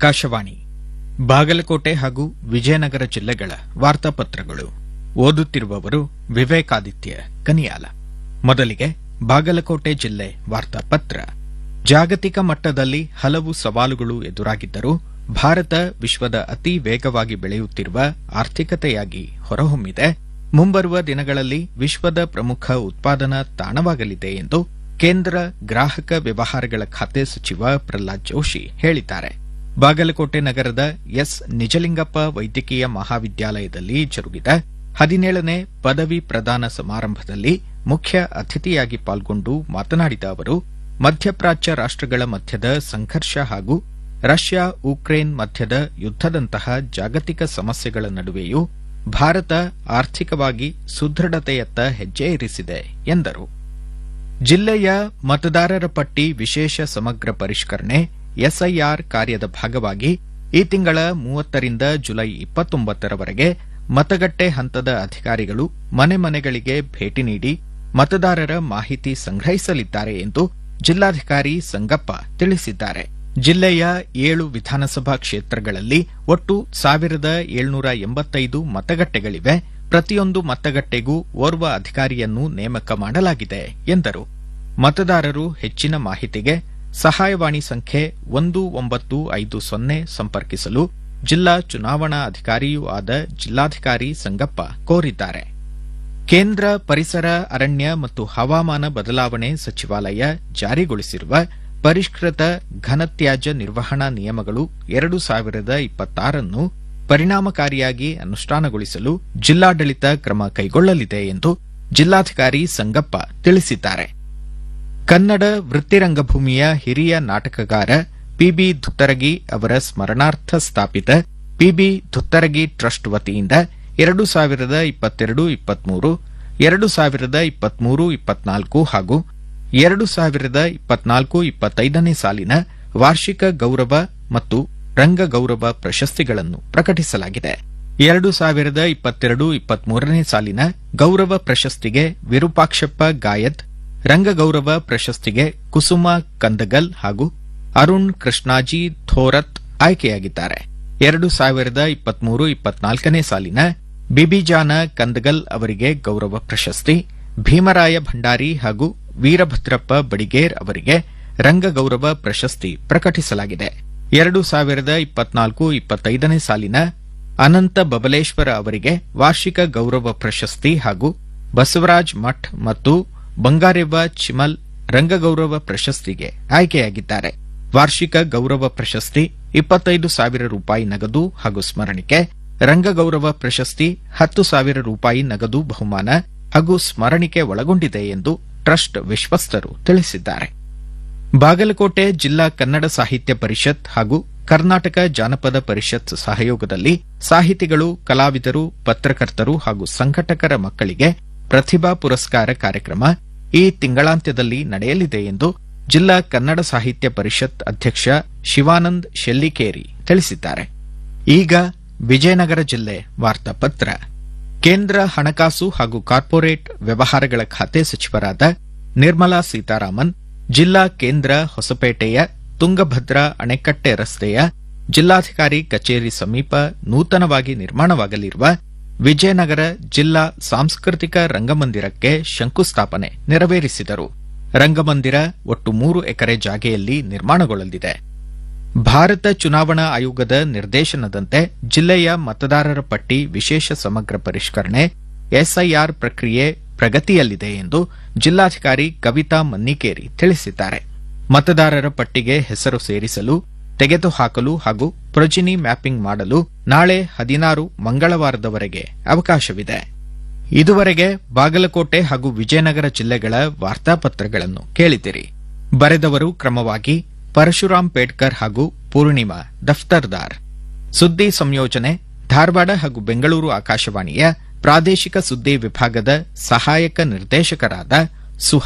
ಆಕಾಶವಾಣಿ ಬಾಗಲಕೋಟೆ ಹಾಗೂ ವಿಜಯನಗರ ಜಿಲ್ಲೆಗಳ ವಾರ್ತಾಪತ್ರಗಳು ಓದುತ್ತಿರುವವರು ವಿವೇಕಾದಿತ್ಯ ಕನಿಯಾಲ ಮೊದಲಿಗೆ ಬಾಗಲಕೋಟೆ ಜಿಲ್ಲೆ ವಾರ್ತಾಪತ್ರ ಜಾಗತಿಕ ಮಟ್ಟದಲ್ಲಿ ಹಲವು ಸವಾಲುಗಳು ಎದುರಾಗಿದ್ದರೂ ಭಾರತ ವಿಶ್ವದ ಅತಿ ವೇಗವಾಗಿ ಬೆಳೆಯುತ್ತಿರುವ ಆರ್ಥಿಕತೆಯಾಗಿ ಹೊರಹೊಮ್ಮಿದೆ ಮುಂಬರುವ ದಿನಗಳಲ್ಲಿ ವಿಶ್ವದ ಪ್ರಮುಖ ಉತ್ಪಾದನಾ ತಾಣವಾಗಲಿದೆ ಎಂದು ಕೇಂದ್ರ ಗ್ರಾಹಕ ವ್ಯವಹಾರಗಳ ಖಾತೆ ಸಚಿವ ಪ್ರಹ್ಲಾದ್ ಜೋಶಿ ಹೇಳಿದ್ದಾರೆ ಬಾಗಲಕೋಟೆ ನಗರದ ಎಸ್ ನಿಜಲಿಂಗಪ್ಪ ವೈದ್ಯಕೀಯ ಮಹಾವಿದ್ಯಾಲಯದಲ್ಲಿ ಜರುಗಿದ ಹದಿನೇಳನೇ ಪದವಿ ಪ್ರದಾನ ಸಮಾರಂಭದಲ್ಲಿ ಮುಖ್ಯ ಅತಿಥಿಯಾಗಿ ಪಾಲ್ಗೊಂಡು ಮಾತನಾಡಿದ ಅವರು ಮಧ್ಯಪ್ರಾಚ್ಯ ರಾಷ್ಟಗಳ ಮಧ್ಯದ ಸಂಘರ್ಷ ಹಾಗೂ ರಷ್ಯಾ ಉಕ್ರೇನ್ ಮಧ್ಯದ ಯುದ್ದದಂತಹ ಜಾಗತಿಕ ಸಮಸ್ಯೆಗಳ ನಡುವೆಯೂ ಭಾರತ ಆರ್ಥಿಕವಾಗಿ ಸುದೃಢತೆಯತ್ತ ಹೆಜ್ಜೆ ಇರಿಸಿದೆ ಎಂದರು ಜಿಲ್ಲೆಯ ಮತದಾರರ ಪಟ್ಟಿ ವಿಶೇಷ ಸಮಗ್ರ ಪರಿಷ್ಕರಣೆ ಎಸ್ಐಆರ್ ಕಾರ್ಯದ ಭಾಗವಾಗಿ ಈ ತಿಂಗಳ ಮೂವತ್ತರಿಂದ ಜುಲೈ ಇಪ್ಪತ್ತೊಂಬತ್ತರವರೆಗೆ ಮತಗಟ್ಟೆ ಹಂತದ ಅಧಿಕಾರಿಗಳು ಮನೆ ಮನೆಗಳಿಗೆ ಭೇಟಿ ನೀಡಿ ಮತದಾರರ ಮಾಹಿತಿ ಸಂಗ್ರಹಿಸಲಿದ್ದಾರೆ ಎಂದು ಜಿಲ್ಲಾಧಿಕಾರಿ ಸಂಗಪ್ಪ ತಿಳಿಸಿದ್ದಾರೆ ಜಿಲ್ಲೆಯ ಏಳು ವಿಧಾನಸಭಾ ಕ್ಷೇತ್ರಗಳಲ್ಲಿ ಒಟ್ಟು ಸಾವಿರದ ಏಳ್ನೂರ ಎಂಬತ್ತೈದು ಮತಗಟ್ಟೆಗಳಿವೆ ಪ್ರತಿಯೊಂದು ಮತಗಟ್ಟೆಗೂ ಓರ್ವ ಅಧಿಕಾರಿಯನ್ನು ನೇಮಕ ಮಾಡಲಾಗಿದೆ ಎಂದರು ಮತದಾರರು ಹೆಚ್ಚಿನ ಮಾಹಿತಿಗೆ ಸಹಾಯವಾಣಿ ಸಂಖ್ಯೆ ಒಂದು ಒಂಬತ್ತು ಐದು ಸೊನ್ನೆ ಸಂಪರ್ಕಿಸಲು ಜಿಲ್ಲಾ ಚುನಾವಣಾ ಅಧಿಕಾರಿಯೂ ಆದ ಜಿಲ್ಲಾಧಿಕಾರಿ ಸಂಗಪ್ಪ ಕೋರಿದ್ದಾರೆ ಕೇಂದ್ರ ಪರಿಸರ ಅರಣ್ಯ ಮತ್ತು ಹವಾಮಾನ ಬದಲಾವಣೆ ಸಚಿವಾಲಯ ಜಾರಿಗೊಳಿಸಿರುವ ಪರಿಷ್ಕೃತ ಘನತ್ಯಾಜ್ಯ ನಿರ್ವಹಣಾ ನಿಯಮಗಳು ಎರಡು ಸಾವಿರದ ಇಪ್ಪತ್ತಾರನ್ನು ಪರಿಣಾಮಕಾರಿಯಾಗಿ ಅನುಷ್ಠಾನಗೊಳಿಸಲು ಜಿಲ್ಲಾಡಳಿತ ಕ್ರಮ ಕೈಗೊಳ್ಳಲಿದೆ ಎಂದು ಜಿಲ್ಲಾಧಿಕಾರಿ ಸಂಗಪ್ಪ ತಿಳಿಸಿದ್ದಾರೆ ಕನ್ನಡ ವೃತ್ತಿರಂಗಭೂಮಿಯ ಹಿರಿಯ ನಾಟಕಗಾರ ಪಿಬಿ ಧುತ್ತರಗಿ ಅವರ ಸ್ಮರಣಾರ್ಥ ಸ್ಥಾಪಿತ ಪಿಬಿ ಧುತ್ತರಗಿ ಟ್ರಸ್ಟ್ ವತಿಯಿಂದ ಎರಡು ಸಾವಿರದ ಇಪ್ಪತ್ತೆರಡು ಇಪ್ಪತ್ಮೂರು ಎರಡು ಸಾವಿರದ ಇಪ್ಪತ್ಮೂರು ಇಪ್ಪತ್ನಾಲ್ಕು ಹಾಗೂ ಎರಡು ಸಾವಿರದ ಇಪ್ಪತ್ನಾಲ್ಕು ಇಪ್ಪತ್ತೈದನೇ ಸಾಲಿನ ವಾರ್ಷಿಕ ಗೌರವ ಮತ್ತು ರಂಗ ಗೌರವ ಪ್ರಶಸ್ತಿಗಳನ್ನು ಪ್ರಕಟಿಸಲಾಗಿದೆ ಎರಡು ಸಾವಿರದ ಇಪ್ಪತ್ತೆರಡು ಇಪ್ಪತ್ಮೂರನೇ ಸಾಲಿನ ಗೌರವ ಪ್ರಶಸ್ತಿಗೆ ವಿರೂಪಾಕ್ಷಪ್ಪ ಗಾಯತ್ ರಂಗಗೌರವ ಪ್ರಶಸ್ತಿಗೆ ಕುಸುಮ ಕಂದಗಲ್ ಹಾಗೂ ಅರುಣ್ ಕೃಷ್ಣಾಜಿ ಥೋರತ್ ಆಯ್ಕೆಯಾಗಿದ್ದಾರೆ ಎರಡು ಸಾವಿರದ ಇಪ್ಪತ್ಮೂರು ಇಪ್ಪತ್ನಾಲ್ಕನೇ ಸಾಲಿನ ಬಿಬಿಜಾನ ಕಂದಗಲ್ ಅವರಿಗೆ ಗೌರವ ಪ್ರಶಸ್ತಿ ಭೀಮರಾಯ ಭಂಡಾರಿ ಹಾಗೂ ವೀರಭದ್ರಪ್ಪ ಬಡಿಗೇರ್ ಅವರಿಗೆ ರಂಗಗೌರವ ಪ್ರಶಸ್ತಿ ಪ್ರಕಟಿಸಲಾಗಿದೆ ಎರಡು ಸಾವಿರದ ಇಪ್ಪತ್ನಾಲ್ಕು ಇಪ್ಪತ್ತೈದನೇ ಸಾಲಿನ ಅನಂತ ಬಬಲೇಶ್ವರ ಅವರಿಗೆ ವಾರ್ಷಿಕ ಗೌರವ ಪ್ರಶಸ್ತಿ ಹಾಗೂ ಬಸವರಾಜ್ ಮಠ್ ಮತ್ತು ಬಂಗಾರೆವ್ವ ಚಿಮಲ್ ರಂಗಗೌರವ ಪ್ರಶಸ್ತಿಗೆ ಆಯ್ಕೆಯಾಗಿದ್ದಾರೆ ವಾರ್ಷಿಕ ಗೌರವ ಪ್ರಶಸ್ತಿ ಇಪ್ಪತ್ತೈದು ಸಾವಿರ ರೂಪಾಯಿ ನಗದು ಹಾಗೂ ಸ್ಮರಣಿಕೆ ರಂಗಗೌರವ ಪ್ರಶಸ್ತಿ ಹತ್ತು ಸಾವಿರ ರೂಪಾಯಿ ನಗದು ಬಹುಮಾನ ಹಾಗೂ ಸ್ಮರಣಿಕೆ ಒಳಗೊಂಡಿದೆ ಎಂದು ಟ್ರಸ್ಟ್ ವಿಶ್ವಸ್ತರು ತಿಳಿಸಿದ್ದಾರೆ ಬಾಗಲಕೋಟೆ ಜಿಲ್ಲಾ ಕನ್ನಡ ಸಾಹಿತ್ಯ ಪರಿಷತ್ ಹಾಗೂ ಕರ್ನಾಟಕ ಜಾನಪದ ಪರಿಷತ್ ಸಹಯೋಗದಲ್ಲಿ ಸಾಹಿತಿಗಳು ಕಲಾವಿದರು ಪತ್ರಕರ್ತರು ಹಾಗೂ ಸಂಘಟಕರ ಮಕ್ಕಳಿಗೆ ಪ್ರತಿಭಾ ಪುರಸ್ಕಾರ ಕಾರ್ಯಕ್ರಮ ಈ ತಿಂಗಳಾಂತ್ಯದಲ್ಲಿ ನಡೆಯಲಿದೆ ಎಂದು ಜಿಲ್ಲಾ ಕನ್ನಡ ಸಾಹಿತ್ಯ ಪರಿಷತ್ ಅಧ್ಯಕ್ಷ ಶಿವಾನಂದ್ ಶೆಲ್ಲಿಕೇರಿ ತಿಳಿಸಿದ್ದಾರೆ ಈಗ ವಿಜಯನಗರ ಜಿಲ್ಲೆ ವಾರ್ತಾಪತ್ರ ಕೇಂದ್ರ ಹಣಕಾಸು ಹಾಗೂ ಕಾರ್ಪೊರೇಟ್ ವ್ಯವಹಾರಗಳ ಖಾತೆ ಸಚಿವರಾದ ನಿರ್ಮಲಾ ಸೀತಾರಾಮನ್ ಜಿಲ್ಲಾ ಕೇಂದ್ರ ಹೊಸಪೇಟೆಯ ತುಂಗಭದ್ರಾ ಅಣೆಕಟ್ಟೆ ರಸ್ತೆಯ ಜಿಲ್ಲಾಧಿಕಾರಿ ಕಚೇರಿ ಸಮೀಪ ನೂತನವಾಗಿ ನಿರ್ಮಾಣವಾಗಲಿರುವ ವಿಜಯನಗರ ಜಿಲ್ಲಾ ಸಾಂಸ್ಕೃತಿಕ ರಂಗಮಂದಿರಕ್ಕೆ ಶಂಕುಸ್ಥಾಪನೆ ನೆರವೇರಿಸಿದರು ರಂಗಮಂದಿರ ಒಟ್ಟು ಮೂರು ಎಕರೆ ಜಾಗೆಯಲ್ಲಿ ನಿರ್ಮಾಣಗೊಳ್ಳಲಿದೆ ಭಾರತ ಚುನಾವಣಾ ಆಯೋಗದ ನಿರ್ದೇಶನದಂತೆ ಜಿಲ್ಲೆಯ ಮತದಾರರ ಪಟ್ಟಿ ವಿಶೇಷ ಸಮಗ್ರ ಪರಿಷ್ಕರಣೆ ಎಸ್ಐಆರ್ ಪ್ರಕ್ರಿಯೆ ಪ್ರಗತಿಯಲ್ಲಿದೆ ಎಂದು ಜಿಲ್ಲಾಧಿಕಾರಿ ಕವಿತಾ ಮನ್ನಿಕೇರಿ ತಿಳಿಸಿದ್ದಾರೆ ಮತದಾರರ ಪಟ್ಟಿಗೆ ಹೆಸರು ಸೇರಿಸಲು ತೆಗೆದುಹಾಕಲು ಹಾಗೂ ಪ್ರೊಜಿನಿ ಮ್ಯಾಪಿಂಗ್ ಮಾಡಲು ನಾಳೆ ಹದಿನಾರು ಮಂಗಳವಾರದವರೆಗೆ ಅವಕಾಶವಿದೆ ಇದುವರೆಗೆ ಬಾಗಲಕೋಟೆ ಹಾಗೂ ವಿಜಯನಗರ ಜಿಲ್ಲೆಗಳ ವಾರ್ತಾಪತ್ರಗಳನ್ನು ಕೇಳಿದಿರಿ ಬರೆದವರು ಕ್ರಮವಾಗಿ ಪರಶುರಾಮ್ ಪೇಡ್ಕರ್ ಹಾಗೂ ಪೂರ್ಣಿಮಾ ದಫ್ತರ್ದಾರ್ ಸುದ್ದಿ ಸಂಯೋಜನೆ ಧಾರವಾಡ ಹಾಗೂ ಬೆಂಗಳೂರು ಆಕಾಶವಾಣಿಯ ಪ್ರಾದೇಶಿಕ ಸುದ್ದಿ ವಿಭಾಗದ ಸಹಾಯಕ ನಿರ್ದೇಶಕರಾದ ಸುಹಾ